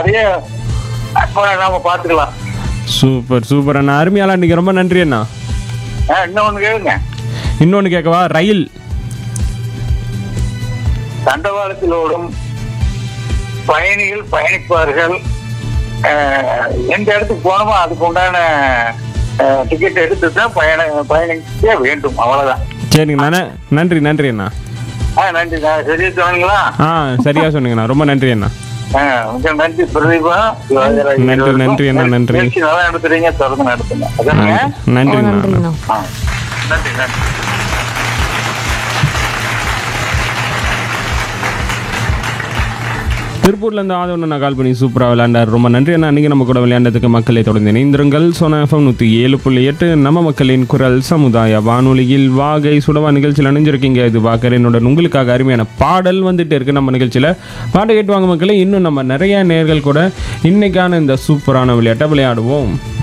நிறைய அப்ப நாம பாத்துக்கலாம் சூப்பர் சூப்பர் அண்ணா அருமையாளா இன்னைக்கு ரொம்ப நன்றி அண்ணா ஆ, இன்னொன்னு கேளுங்க இன்னொன்று கேட்கவா ரயில் தண்டவாளத்தில் ஓடும் பயணிகள் பயணிப்பார்கள் அஹ், எந்த இடத்துக்கு போனோமோ அதுக்கு உண்டான டிக்கெட் எடுத்து தான் பயண பயணிக்க வேண்டும் அவ்வளவுதான் சரிங்கண்ணா ந- நன்றி நன்றி அண்ணா ஆ நன்றி நான் சரியா சொன்னீங்களா ஆ சரியா சொன்னீங்கண்ணா ரொம்ப நன்றி அண்ணா ஆ, மிக நன்றி பிரதீபா நன்றி, நன்றி அண்ணா, நன்றி. நிகழ்ச்சி நல்லா நடத்துறீங்க தொடர்ந்து நடத்துங்க அதானே நன்றிங்கண்ணா நன்றிங்கண்ணா ஆ, நன்றி நன்றி திருப்பூர்லேருந்து ஆதவன் நான் கால் பண்ணி சூப்பராக விளையாண்டார் ரொம்ப நன்றி அண்ணா அன்றைக்கி நம்ம கூட விளையாண்டதுக்கு மக்களை தொடர்ந்து இணைந்திருங்கள் சோனா எஃப்எம் நூற்றி ஏழு புள்ளி எட்டு நம்ம மக்களின் குரல் சமுதாய வானொலியில் வாகை சுடவா நிகழ்ச்சியில் அணிஞ்சிருக்கீங்க இது வாக்கரனுடன் உங்களுக்காக அருமையான பாடல் வந்துட்டு இருக்கு நம்ம நிகழ்ச்சியில் பாட்டு கேட்டு வாங்க மக்களே இன்னும் நம்ம நிறைய நேர்கள் கூட இன்னைக்கான இந்த சூப்பரான விளையாட்டை விளையாடுவோம்